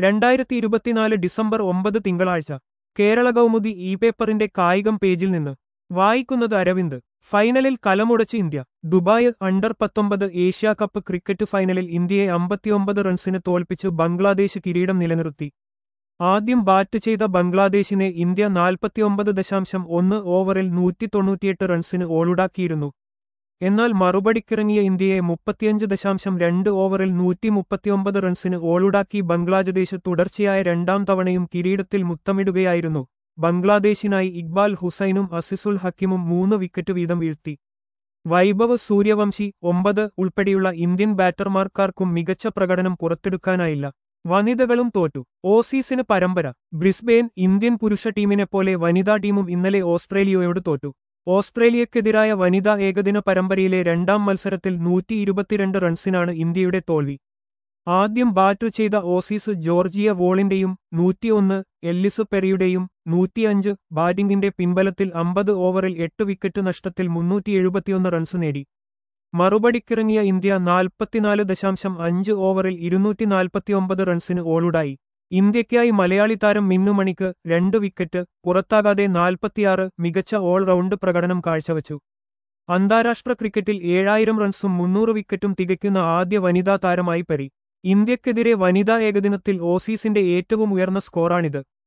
രണ്ടായിരത്തി ഇരുപത്തിനാല് ഡിസംബർ ഒമ്പത് തിങ്കളാഴ്ച കേരള കൗമുദി ഇ പേപ്പറിന്റെ കായികം പേജിൽ നിന്ന് വായിക്കുന്നത് അരവിന്ദ് ഫൈനലിൽ കലമുടച്ച് ഇന്ത്യ ദുബായ് അണ്ടർ പത്തൊമ്പത് ഏഷ്യാ കപ്പ് ക്രിക്കറ്റ് ഫൈനലിൽ ഇന്ത്യയെ അമ്പത്തിയൊമ്പത് റൺസിന് തോൽപ്പിച്ച് ബംഗ്ലാദേശ് കിരീടം നിലനിർത്തി ആദ്യം ബാറ്റ് ചെയ്ത ബംഗ്ലാദേശിനെ ഇന്ത്യ നാൽപ്പത്തിയൊമ്പത് ദശാംശം ഒന്ന് ഓവറിൽ നൂറ്റി തൊണ്ണൂറ്റിയെട്ട് റൺസിന് ഓളുടാക്കിയിരുന്നു എന്നാൽ മറുപടിക്കിറങ്ങിയ ഇന്ത്യയെ മുപ്പത്തിയഞ്ച് ദശാംശം രണ്ട് ഓവറിൽ നൂറ്റി മുപ്പത്തിയൊമ്പത് റൺസിന് ഓളുടാക്കി ബംഗ്ലാദേശ് തുടർച്ചയായ രണ്ടാം തവണയും കിരീടത്തിൽ മുത്തമിടുകയായിരുന്നു ബംഗ്ലാദേശിനായി ഇക്ബാൽ ഹുസൈനും അസിസുൽ ഹക്കിമും മൂന്ന് വിക്കറ്റ് വീതം വീഴ്ത്തി വൈഭവ് സൂര്യവംശി ഒമ്പത് ഉൾപ്പെടെയുള്ള ഇന്ത്യൻ ബാറ്റർമാർക്കാർക്കും മികച്ച പ്രകടനം പുറത്തെടുക്കാനായില്ല വനിതകളും തോറ്റു ഓസീസിന് പരമ്പര ബ്രിസ്ബെയിൻ ഇന്ത്യൻ പുരുഷ ടീമിനെപ്പോലെ വനിതാ ടീമും ഇന്നലെ ഓസ്ട്രേലിയയോട് തോറ്റു ഓസ്ട്രേലിയക്കെതിരായ വനിതാ ഏകദിന പരമ്പരയിലെ രണ്ടാം മത്സരത്തിൽ നൂറ്റി ഇരുപത്തിരണ്ട് റൺസിനാണ് ഇന്ത്യയുടെ തോൽവി ആദ്യം ബാറ്റ് ചെയ്ത ഓസീസ് ജോർജിയ വോളിന്റെയും നൂറ്റിയൊന്ന് എല്ലിസ് പെറിയുടെയും നൂറ്റിയഞ്ച് ബാറ്റിംഗിന്റെ പിൻബലത്തിൽ അമ്പത് ഓവറിൽ എട്ട് വിക്കറ്റ് നഷ്ടത്തിൽ മുന്നൂറ്റി എഴുപത്തിയൊന്ന് റൺസ് നേടി മറുപടിക്കിറങ്ങിയ ഇന്ത്യ നാൽപ്പത്തിനാല് ദശാംശം അഞ്ച് ഓവറിൽ ഇരുന്നൂറ്റി നാൽപ്പത്തിയൊമ്പത് റൺസിന് ഓളുടായി ഇന്ത്യയ്ക്കായി മലയാളി താരം മിന്നുമണിക്ക് രണ്ട് വിക്കറ്റ് പുറത്താകാതെ നാൽപ്പത്തിയാറ് മികച്ച ഓൾ റൗണ്ട് പ്രകടനം കാഴ്ചവച്ചു അന്താരാഷ്ട്ര ക്രിക്കറ്റിൽ ഏഴായിരം റൺസും മുന്നൂറ് വിക്കറ്റും തികയ്ക്കുന്ന ആദ്യ വനിതാ താരമായി പെറി ഇന്ത്യക്കെതിരെ വനിതാ ഏകദിനത്തിൽ ഓസീസിന്റെ ഏറ്റവും ഉയർന്ന സ്കോറാണിത്